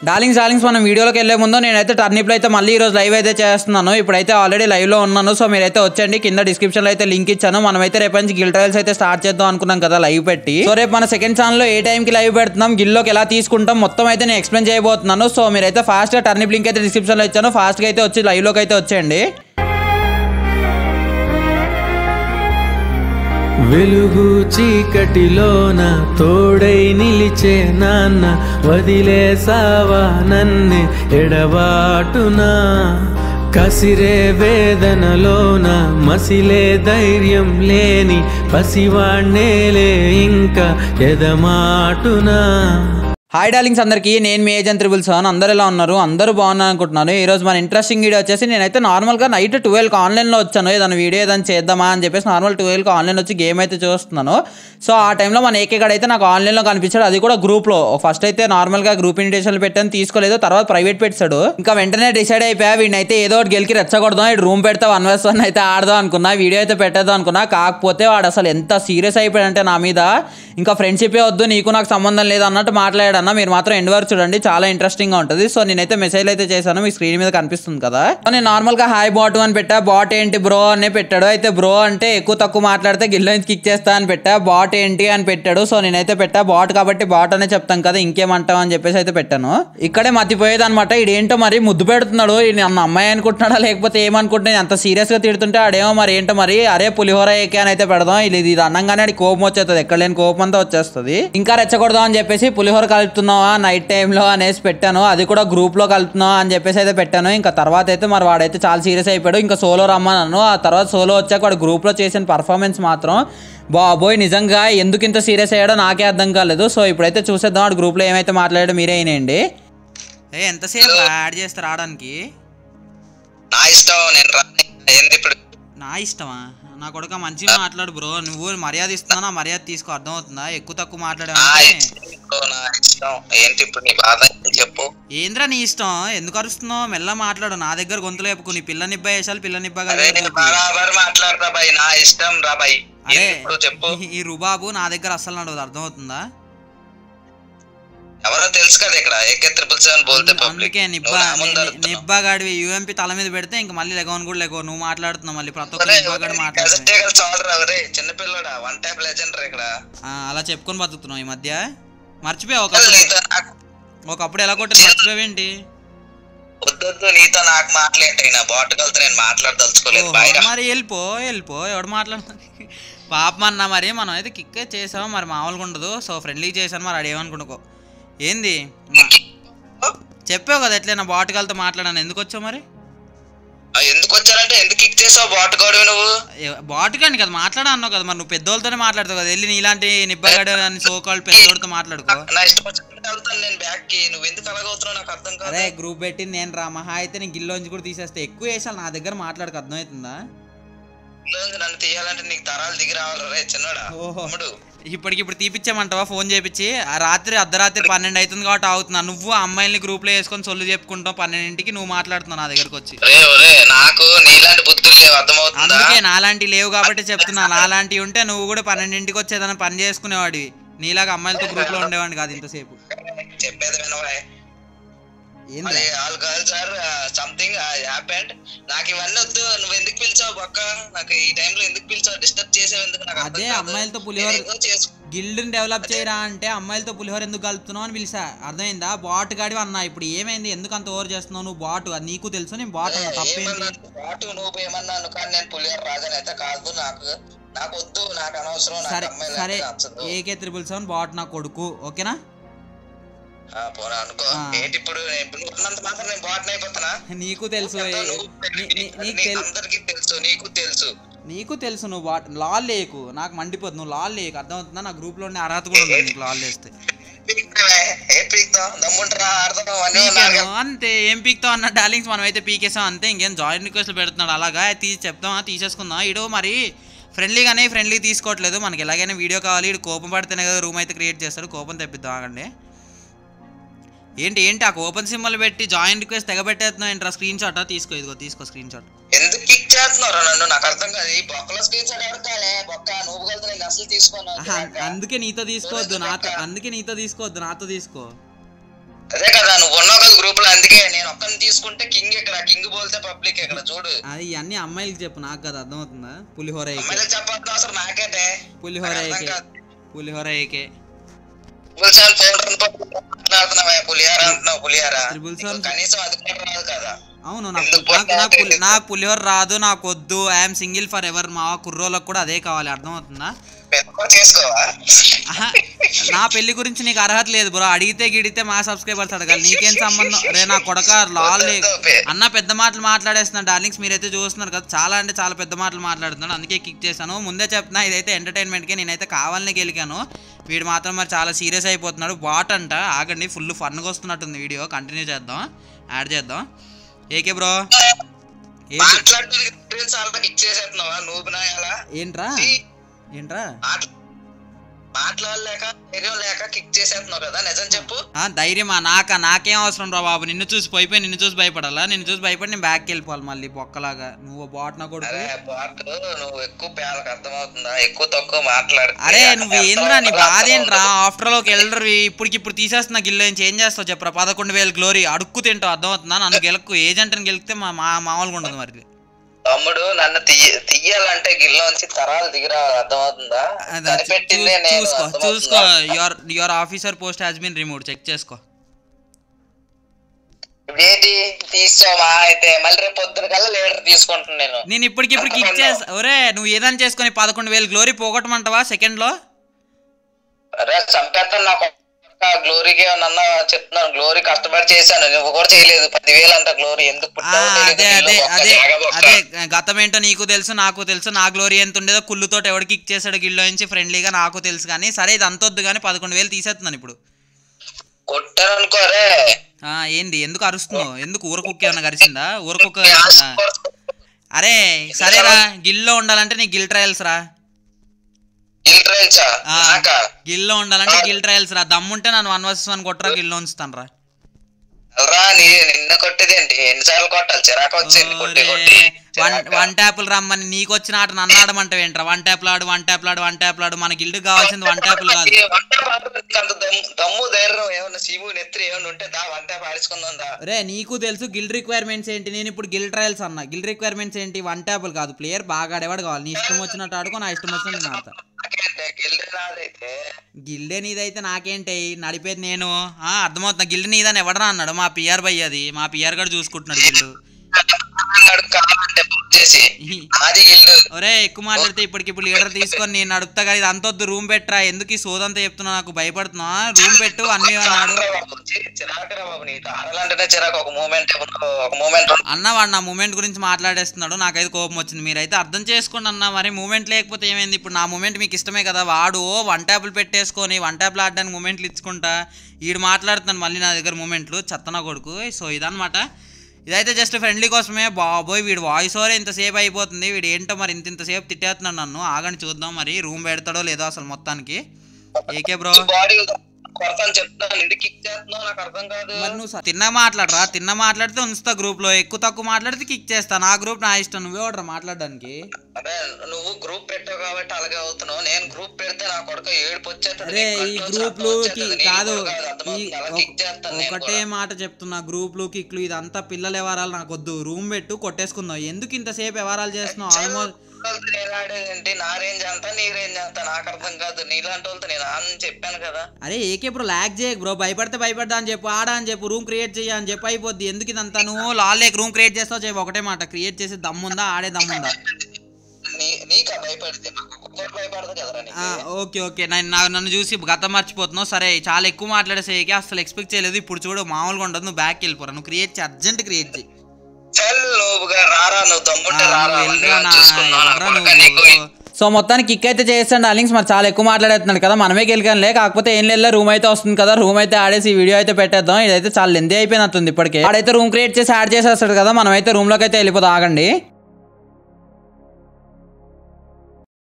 Darlings darlings మనం వీడియోలోకి వెళ్ళే ముందు నేనైతే టర్నిప్లో అయితే మళ్ళీ ఈరోజు లైవ్ అయితే చేస్తున్నాను ఇప్పుడైతే ఆల్రెడీ లైవ్లో ఉన్నాను సో మీరైతే వచ్చండి కింద డిస్క్రిప్షన్లో అయితే లింక్ ఇచ్చాను మనమైతే రేపు నుంచి గిల్ ట్రయల్స్ అయితే స్టార్ట్ చేద్దాం అనుకున్నాం కదా లైవ్ పెట్టి సో రేపు మన సెకండ్ ఛానల్లో ఏ టైంకి లైవ్ పెడుతున్నాం గిల్లోకి ఎలా తీసుకుంటాం మొత్తం అయితే నేను ఎక్స్ప్లెయిన్ చేయబోతున్నాను సో మీరైతే ఫాస్ట్గా టర్నిప్ లింక్ అయితే డిస్క్రిప్షన్లో ఇచ్చాను ఫాస్ట్గా అయితే వచ్చి లైవ్లోకి అయితే వచ్చేయండి వెలుగు చీకటిలోన తోడై నిలిచే నాన్న వదిలేసావా నన్నే ఎడబాటునా కసిరే వేదనలోన మసిలే ధైర్యం లేని పసివాణ్ణేలే ఇంకా ఎదమాటునా హాయ్ డార్లింగ్స్ అందరికీ నేను మీ ఏజెంట్ త్రిబుల్ సెవెన్ అందరు ఎలా ఉన్నారు అందరూ బాగున్నారు అనుకుంటున్నాను ఈ రోజు మన ఇంట్రెస్టింగ్ వీడియో వచ్చేసి నేనైతే నార్మల్గా నైట్ ట్వెల్వ్కి ఆన్లైన్లో వచ్చాను ఏదైనా వీడియో ఏదైనా చేద్దామా అని చెప్పేసి నార్మల్ ట్వెల్వ్కి ఆన్లైన్ వచ్చి గేమ్ అయితే చూస్తున్నాను సో ఆ టైంలో మన ఏకే గడ అయితే నాకు ఆన్లైన్లో కనిపించాడు అది కూడా గ్రూప్లో ఫస్ట్ అయితే నార్మల్గా గ్రూప్ ఇన్విటేషన్లు పెట్టాను తీసుకోలేదు తర్వాత ప్రైవేట్ పెట్టాడు ఇంకా వెంటనే డిసైడ్ అయిపోయా వీడిని అయితే ఏదో ఒకటి గెలికి రెచ్చగొడదాం ఇటు రూమ్ పెడితే వన్ వర్స్ వన్ అయితే ఆడదాం అనుకున్నా వీడియో అయితే పెట్టేద్దాం అనుకున్నా కాకపోతే వాడు అసలు ఎంత సీరియస్ అయిపోయాడంటే నా మీద ఇంకా ఫ్రెండ్షిపే వద్దు నీకు నాకు సంబంధం లేదు అన్నట్టు మాట్లాడాడన్న మీరు మాత్రం ఎండ్ వరకు చూడండి చాలా ఇంట్రెస్టింగ్ గా ఉంటుంది సో నేనైతే మెసేజ్ అయితే చేశాను మీ స్క్రీన్ మీద కనిపిస్తుంది కదా సో నేను నార్మల్ గా హాయ్ బాట్ అని పెట్టా బాట్ ఏంటి బ్రో అనే పెట్టాడు అయితే బ్రో అంటే ఎక్కువ తక్కువ మాట్లాడితే గిల్లో కిక్ చేస్తా అని పెట్టా బాట్ ఏంటి అని పెట్టాడు సో నేనైతే పెట్టా బాట్ కాబట్టి బాట్ అనే చెప్తాం కదా ఇంకేమంటావు అని చెప్పేసి అయితే పెట్టాను ఇక్కడే మతిపోయేది అనమాట ఇదేంటో మరి ముద్దు పెడుతున్నాడు ఈ నన్ను అమ్మాయి అనుకుంటున్నాడా లేకపోతే ఏమనుకుంటున్నా అంత సీరియస్ గా తిడుతుంటే ఆడేమో మరి ఏంటో మరి అరే పులిహోర ఏకే అని అయితే పెడదాం ఇది ఇది అన్నంగానే ఆడికి కోపం వచ్చేస్తుంది ఎక్కడ లేని కోపం అంతా వచ్చేస్తుంది ఇంకా రెచ్చగొడదాం అని చెప్పేసి పులిహోర కలుపుతున్నావా నైట్ టైంలో అనేసి పెట్టాను అది కూడా గ్రూప్ లో కలుపుతున్నావా అని చెప్పేసి అయితే పెట్టాను ఇంకా తర్వాత అయితే మరి వాడైతే చాలా సీరియస్ అయిపోయాడు ఇంకా సోలో రమ్మన్నాను ఆ తర్వాత సోలో వచ్చాక వాడు గ్రూప్ లో చేసిన పర్ఫార్మెన్స్ మాత్రం బాబోయ్ నిజంగా ఎందుకు ఇంత సీరియస్ అయ్యాడో నాకే అర్థం కాలేదు సో ఇప్పుడైతే చూసేద్దాం వాడు గ్రూప్ లో ఏమైతే మాట్లాడాడో మీరే అయినండి ఏ ఎంతసేపు యాడ్ చేస్తారు రావడానికి నా ఇష్టం నేను రాని ఏంది ఇప్పుడు నా ఇష్టమా నా కొడుక మంచిగా మాట్లాడు బ్రో నువ్వు మర్యాద ఇస్తున్నా నా మర్యాద తీసుకో అర్థమవుతుందా ఎక్కువ తక్కువ నా మాట్లాడావంటే ఇష్టం bro, నా ఇష్టం ఏంటి ఇప్పుడు నీ బాధ ఏంటి చెప్పు ఏంద్రా నీ ఇష్టం ఎందుకు అరుస్తున్నావు మెల్ల మాట్లాడు నా దగ్గర గొంతులు చెప్పుకో నీ పిల్ల నిబ్బ వేసాలి పిల్ల నిబ్బగా అరే నేను బరాబర్ మాట్లాడతా బాయ్ నా ఇష్టం రా బాయ్ అరే ఏంది ఇప్పుడు చెప్పు ఈ- ఈ రుబాబు నా దగ్గర అస్సలు నడవదు అర్థమవుతుందా ఎవరో తెలుసు కదా ఇక్కడ ఏకే ట్రిపుల్ సెవెన్ బోల్తే అందు- పబ్లిక్ అందుకే నిబ్బా నిబ్బాగాడివి యూఎంపీ తల మీద పెడితే ఇంకా మళ్ళీ లెగవని కూడా లెగవు నువ్వు మాట్లాడుతున్నావు మళ్ళీ ప్రతి ఒక్క నిబ్బాగాడు మాట్లాడుతున్నావు చాలరా రే చిన్నపిల్లడా వన్ టైప్ లెజెండ్ రా ఇక్కడ అలా చెప్పుకొని బతుకుతున్నావు ఈ మధ్య మర్చిపోయావు ఒకప్పుడు నీతో నాకు ఒకప్పుడు ఎలా కొట్టి మర్చిపోయావేంటి వద్దొద్దు నీతో నాకు మాట్లాడేటైనా బాట్ కలితో నేను మాట్లాడదలుచుకోలేదు ఓహో, బాయ్ రా మరి వెళ్ళిపో వెళ్ళిపో ఎవడు మాట్లాడుతుంది పాపం అన్న మరి మనం అయితే కిక్ చేసాము మరి మామూలుగా ఉండదు సో ఫ్రెండ్లీ చేశాను మరి అడేమనుకుంటుకో ఏంది మా- చెప్పావు కదా ఎట్లైనా బాటుకాలతో మాట్లాడాను ఎందుకు వచ్చావు మరి ఆ, ఎందుకు వచ్చారంటే ఎందుకు కిక్ చేసావు బాట్ గోడవి నువ్వు బాటుకాని కదా మాట్లాడా అన్నావు కదా మరి నువ్వు పెద్దోళ్ళతోనే మాట్లాడతావు కదా వెళ్ళి నీలాంటి నిబ్బగాడు అని సోకాళ్ళు పెద్దోడితో మాట్లాడుకో నా ఇష్టం వచ్చినట్టు వెళ్తాను నేను బ్యాక్ కి నువ్వు ఎందుకు అలాగవుతున్నావు నాకు అర్థం కాదు అరే గ్రూప్ పెట్టి నేను రా మహా అయితే నీ గిల్లోంచి కూడా తీసేస్తే ఎక్కువ వేసాను నా దగ్గర మాట్లాడక అర్థమవుతుందా లేదు, నన్ను తీయాలంటే నీకు తరాలు దిగి రావాలి రే చిన్నడా ఓహో. తమ్ముడు ఇప్పటికిప్పుడు తీపిచ్చామంటావా ఫోన్ చేపించి ఆ రాత్రి అర్ధరాత్రి పన్నెండు అవుతుంది కాబట్టి అవుతున్నా నువ్వు ఆ అమ్మాయిల్ని గ్రూప్లో వేసుకొని సొల్లు చెప్పుకుంటావు పన్నెండింటికి నువ్వు మాట్లాడుతున్నావు నా దగ్గరకు వచ్చి రే రే నాకు నీలాంటి బుద్ధులు లేవు అర్థమవుతుందా అందుకే నాలాంటి లేవు కాబట్టి చెప్తున్నా నాలాంటివి ఉంటే నువ్వు కూడా పన్నెండింటికి వచ్చి ఏదైనా పని చేసుకునేవాడివి నీలాగా అమ్మాయిలతో గ్రూప్లో ఉండేవాడిని కాదు ఇంతసేపు చెప్పేది వినవా ఏంది మళ్ళీ all girls are something happened నాకు ఇవన్నీ వద్దు నువ్వు ఎందుకు పిలిచావు పక్క నాకు ఈ టైంలో ఎందుకు పిలిచావు డిస్టర్బ్ చేసావు ఎందుకు నాకు అర్థం అదే కాదు. అమ్మాయిలతో పులిహోర నేను ఏదో చేసుకు గిల్డ్ని డెవలప్ చేయరా అంటే అమ్మాయిలతో పులిహోర ఎందుకు కలుపుతున్నావు అని పిలిచా అర్థమైందా బాట్ గాడివి అన్నా ఇప్పుడు ఏమైంది ఎందుకు అంత ఓవర్ చేస్తున్నావు నువ్వు బాట్ అది నీకు తెలుసు నేను బాట్ అన్నా తప్పేంటి ఏమన్నా పాటు నువ్వు ఏమన్నాను కానీ నేను పులిహోర రాజన్ అయితే కాదు నాకు నాకు వద్దు నాకు అనవసరం నాకు సరే అమ్మాయిలు సరే అంటే నచ్చదు ఏకే త్రిబుల్ సెవెన్ బాట్ నా కొడుకు ఓకేనా ఆ, పోరా అనుకో ఆ. ఏంటి ఇప్పుడు నేను- ఇప్పుడు నువ్వు ఉన్నంత మాత్రం నేను బాటన్ అయిపోతానా నీకు తెలుసు ఏ- నువ్వు నీ- నీ- నీకు నీ- తెల్- అందరికీ తెలుసు నీకు తెలుసు నీకు తెలుసు నువ్వు బాట్ లాల్ లేకు నాకు మండిపోద్దు నువ్వు లాల్ లేకు అర్థమవుతుందా నా గ్రూప్లో ఉండే అర్హత కూడా ఉంది నీకు లాల్ వేస్తే పీకుతావే? ఏ పీకుతావు దమ్ముంటారా ఆడదాం అన్నీ పీకాను అంతే ఏం పీక్తావు అన్న డార్లింగ్స్ మనం అయితే పీకేసాం అంతే ఇంకేం జాయిన్ రిక్వెస్ట్లు పెడుతున్నాడు అలాగా తీసి చెప్తామా తీసేసుకుందాం ఇడు మరి ఫ్రెండ్లీగానే ఫ్రెండ్లీ తీసుకోవట్లేదు మనకి ఎలాగైనా వీడియో కావాలి ఇడు కోపం పడితేనే కదా రూమ్ అయితే క్రియేట్ చేస్తాడు కోపం తెప్పిద్దాం ఆగండి ఏంటి ఏంటి ఆ ఓపెన్ సింబల్ పెట్టి జాయిన్ రిక్వెస్ట్ తెగబెట్టేస్తున్నావు ఏంట్రా స్క్రీన్ షాట్ తీసుకో ఇదిగో తీసుకో స్క్రీన్ షాట్ ఎందుకు కిక్ చేస్తున్నారు నన్ను నాకు అర్థం కాదు ఈ బొక్కలో స్క్రీన్ షాట్ ఎవరికాలే బొక్క నువ్వు కలిసి నేను అసలు తీసుకోను ఆహా, అందుకే నీతో తీసుకోవద్దు నాతో అందుకే నీతో తీసుకోవద్దు నాతో తీసుకో అదే కదా నువ్వు ఉన్నావు ఒక్కని తీసుకుంటే కింగ్ ఇక్కడ కింగ్ బోల్తే పబ్లిక్ ఇక్కడ చూడు అది ఇవన్నీ అమ్మాయిలకి చెప్పు నాకు కదా అర్థమవుతుందా పులిహోర ఏకే అమ్మాయిలకు చెప్పాల్సిన అవసరం నాకేటే పులిహోర నాకు అర్థం ఏకే కాదు. పులిహోర ఏకే పులిసాన్ పౌడర్ మాట్లాడుతున్నావా పులిహార అంటున్నావు పులిహార త్రిబుల్ నీకు సెవెన్ కనీసం అది కూడా రాదు కదా అవును నాకు ఎందుకు నాకు నాకు పులి- పోతావు? నాకు పులిహోర రాదు నాకు వద్దు ఐఎమ్ సింగిల్ ఫర్ ఎవర్ మా కుర్రోళ్ళకి కూడా అదే కావాలి అర్థమవుతుందా పెద్ద చేసుకోవా ఆహా, నా పెళ్లి గురించి నీకు అర్హత లేదు బ్రో అడిగితే గిడితే మా సబ్స్క్రైబర్స్ అడగాలి నీకేం సంబంధం రే నా కొడక లాల్ వద్దు, వద్దు. అన్న పెద్ద మాటలు మాట్లాడేస్తున్నాడు డార్లింగ్స్ మీరైతే చూస్తున్నారు కదా చాలా అంటే చాలా పెద్ద మాటలు మాట్లాడుతున్నాడు అందుకే కిక్ చేశాను ముందే చెప్తున్నా ఇదైతే ఎంటర్టైన్మెంట్కి నేనైతే కావాలనే గెలికాను వీడు మాత్రం మరి చాలా సీరియస్ అయిపోతున్నాడు బాట్ అంట ఆగండి ఫుల్ ఫన్గా వస్తున్నట్టుంది వీడియో కంటిన్యూ చేద్దాం యాడ్ చేద్దాం ఏకే బ్రో ఏంటి మాట్లాడడానికి ఎక్స్పీరియన్స్ వాళ్ళకి ఇచ్చేసేస్తున్నావా నువ్వు నా ఎలా ఏంట్రా ఏంట్రా మాట్లా- మాట్లాడలేక ధైర్యం లేక కిక్ చేసేస్తున్నావు కదా నిజం చెప్పు ఆ, ధైర్యమా నాకా నాకేం అవసరం రా బాబు నిన్ను చూసి పోయిపోయి నిన్ను చూసి భయపడాలా నిన్ను చూసి భయపడి నేను బ్యాక్కి వెళ్ళిపోవాలి మళ్ళీ బొక్కలాగా నువ్వు బాట్ నా కొడుకు అరే బాట్ నువ్వు ఎక్కువ పేలకు అర్థమవుతుందా ఎక్కువ తక్కువ మాట్లాడు అరే నువ్వు ఏంద్రా నీ బాధ ఏంట్రా ఆఫ్టర్ ఆల్ ఒక ఎల్డర్ ఇప్పటికి ఇప్పుడు తీసేస్తున్నా గిల్లో నుంచి ఏం చేస్తావు చెప్పరా పదకొండు వేలు గ్లోరీ అడుక్కు తింటావు అర్థమవుతుందా నన్ను గెలక్కు ఏజెంట్ని గెలిస్తే మా మా మామూలుగా ఉండదు మరి తమ్ముడు నన్ను తీయ తీయాలంటే గిల్లోంచి తరాలు దిగిరావాలి అర్థమవుతుందా అదే, చూ- కనిపెట్టిందే నేను చూసుకో చూసుకో అర్థమవుతుందా? Your your officer post has been remove check చేసుకో ఇప్పుడు ఏంటి తీసుకోమా అయితే మళ్ళీ రేపు పొద్దున కల్లా లీటర్ తీసుకుంటాను నేను నేను ఇప్పటికిప్పుడు కిక్ చేస్తా ఒరే నువ్వు ఏదైనా చేసుకొని పదకొండు వేలు గ్లోరీ పోగొట్టమంటావా సెకండ్లో అరే చంపేస్తాను నాకు గ్లోరీకి ఏమన్నా చెప్తున్నాను గ్లోరీ కష్టపడి చేశాను నువ్వు కూడా చేయలేదు పదివేలు అంత గ్లోరీ ఎందుకు ఆ, పుట్టావో తెలీదు. అదే నీలో అదే ఒక్క అదే జాగ ఒక్క. అదే గతం ఏంటో నీకు తెలుసు నాకు తెలుసు నా గ్లోరీ ఎంత ఉండేదో కుళ్ళుతోటి ఎవడు కిక్ చేశాడు గిల్లో నుంచి ఫ్రెండ్లీగా నాకు తెలుసు కానీ సరే ఇది అంతొద్దు కానీ పదకొండు వేలు తీసేస్తున్నాను ఇప్పుడు కొట్టాను అనుకో అరే ఆ, ఏంది ఎందుకు అరుస్తున్నావు ఎందుకు ఊరకుక్క ఏమన్నా గరిచిందా ఊరకుక్క గరిచిందా అరే సరేరా గిల్లో ఉండాలంటే నీ గిల్ ట్రయల్స్ రా గిల్ ట్రైల్సా ఆ. నాకా గిల్లో ఉండాలంటే గిల్ ట్రయల్స్ రా దమ్ముంటే నన్ను వన్ వర్సెస్ వన్ కొట్టరా గిల్లో ఉంచుతాను రా రా నీ నిన్న కొట్టేదేంటి ఎన్నిసార్లు కొట్టాలి చిరాకు వచ్చింది కొట్టి కొట్టి వన్ చిరాకు. వన్ ట్యాపులు రమ్మని నీకు వచ్చిన ఆట నన్ను ఆడమంటావు ఏంట్రా వన్ ట్యాప్లు ఆడు వన్ ట్యాప్లు ఆడు వన్ ట్యాప్లు ఆడు మన గిల్డ్ కావాల్సింది వన్ ట్యాపులు కాదు ఈ వంట పాడడానికి అంత దమ్ము- దమ్ము ధైర్యం ఏమన్నా సీము నెత్తి ఏమన్నా ఉంటే దా వంట పాడించుకుందాం దా రే నీకు తెలుసు గిల్ రిక్వైర్మెంట్స్ ఏంటి నేను ఇప్పుడు గిల్ ట్రయల్స్ అన్నా గిల్ రిక్వైర్మెంట్స్ ఏంటి వన్ ట్యాపులు కాదు ప్లేయర్ బాగా ఆడేవాడు కావాలి నీ ఇష్టం వచ్చినట్టు ఆడుకో నా ఇష్టం వచ్చినట్టు నేను ఆడతా నాకేంటే గిల్డ్ నాదైతే గిల్డే నీదైతే నాకేంటి నడిపేది నేను ఆ అర్థమవుతున్నా గిల్డ్ నీదని ఎవడరా అన్నాడు మా పిఆర్ బై అది మా పిఆర్ గడు చూసుకుంటున్నాడు గిల్డు అన్నాడు కావాలంటే బుక్ చేసి అది గిల్డ్ ఒరే ఎక్కువ మాట్లాడితే ఇప్పటికిప్పుడు లీడర్ తీసుకొని నేను నడుపుతా కానీ ఇది అంతొద్దు రూమ్ పెట్టరా ఎందుకు ఈ సోదంతా చెప్తున్నా నాకు భయపడుతున్నా రూమ్ పెట్టు అన్నీ అన్నాడు చిరాకరా బాబు నీకు ఆడాలంటేనే చిరాకు ఒక మూమెంట్ ఒక మూమెంట్ అన్న వాడు నా మూమెంట్ గురించి మాట్లాడేస్తున్నాడు నాకైతే కోపం వచ్చింది మీరైతే అర్థం చేసుకోండి అన్న మరి మూమెంట్ లేకపోతే ఏమైంది ఇప్పుడు నా మూమెంట్ మీకు ఇష్టమే కదా వాడు వన్ ట్యాపులు పెట్టేసుకొని వన్ ట్యాప్లు ఆడడానికి మూమెంట్లు ఇచ్చుకుంటా ఈడు మాట్లాడుతున్నాను మళ్ళీ నా దగ్గర మూమెంట్లు చెత్తన కొడుకు సో ఇదనమాట ఇదైతే జస్ట్ ఫ్రెండ్లీ కోసమే బాబోయ్ వీడు వాయిస్ ఓవర్ ఇంతసేపు అయిపోతుంది వీడు ఏంటో మరి ఇంత ఇంతసేపు తిట్టేస్తున్నాడు నన్ను ఆగని చూద్దాం మరి రూమ్ పెడతాడో లేదో అసలు మొత్తానికి ఏకే బ్రో బాడీ కొడతాను చెప్తాను ఇంటికి కిక్ చేస్తున్నావు నాకు అర్థం కాదు మరి నువ్వు స- తిన్న మాట్లాడరా తిన్న మాట్లాడితే ఉంచుతా గ్రూప్ లో ఎక్కువ తక్కువ మాట్లాడితే కిక్ చేస్తా నా గ్రూప్ నా ఇష్టం నువ్వే ఒకటి మాట్లాడడానికి అదే నువ్వు గ్రూప్ పెట్టావు కాబట్టి అలాగే అవుతున్నావు నేను గ్రూప్ పెడితే నా కొడుకు ఏడుపు వచ్చేస్తుంది అరే నీకు ఈ కంట్రోల్ గ్రూప్లు సత్తా కి వచ్చేస్తుంది. కాదు నీకు కూడా ఈ అర్థమవుతుంది. అలా కిక్ చేస్తాను నేను ఒకటే కూడా. మాట చెప్తున్నా గ్రూప్లు కిక్లు ఇదంతా పిల్లల వ్యవహారాలు నాకు వద్దు రూమ్ పెట్టు కొట్టేసుకుందాం ఎందుకు ఇంతసేపు వ్యవహారాలు చేస్తున్నావు ఆల్మోస్ట్ వాళ్ళతో నేను ఆడేదేంటి నా రేంజ్ అంతా నీ రేంజ్ అంతా నాకు అర్థం కాదు నీలాంటి వాళ్ళతో నేను అని చెప్పాను కదా అరే ఏకే బ్రో లాగ్ చేయకు బ్రో భయపడితే భయపడ్డా అని చెప్పు ఆడా అని చెప్పు రూమ్ క్రియేట్ చేయ అని చెప్పి అయిపోద్ది ఎందుకు ఇదంతా నువ్వు లాలేక్ రూమ్ క్రియేట్ చేస్తావు చెప్పు ఒకటే మాట క్రియేట్ చేసి దమ్ముందా ఆడే దమ్ముందా నీ నీకా భయపడితే మాకు ఒక్కొక్కరు భయపడదు కదరా ఆ, నీకు ఓకే ఓకే నేను నా- నన్ను చూసి గతం మర్చిపోతున్నావు సరే చాలా ఎక్కువ మాట్లాడేసేకి అసలు ఎక్స్పెక్ట్ చేయలేదు ఇప్పుడు చూడు మామూలుగా ఉండదు నువ్వు బ్యాక్ వెళ్ళిపోరా నువ్వు క్రియేట్ చేయి అర్జెంట్ క్రియేట్ చేయి చల్ నువ్వుగా రారా నువ్వు దమ్ముంటే ఆ, రారా నువ్వు వెళ్ళరా నా- చూసుకుందాం. నా ఎవర్రా కొడుకు నీకు నువ్వు? సో మొత్తానికి కిక్ అయితే చేస్తాను డార్లింగ్స్ మరి చాలా ఎక్కువ మాట్లాడేస్తున్నాడు కదా మనమే గెలికానులే కాకపోతే ఏం లేదు రూమ్ అయితే వస్తుంది కదా రూమ్ అయితే ఆడేసి ఈ వీడియో అయితే పెట్టేద్దాం ఇదైతే చాలా లెందే అయిపోయినట్టుంది ఇప్పటికే ఆడైతే రూమ్ క్రియేట్ చేసి యాడ్ చేసేస్తాడు కదా మనం అయితే రూమ్ లోకి అయితే వెళ్ళిపోదాం ఆగండి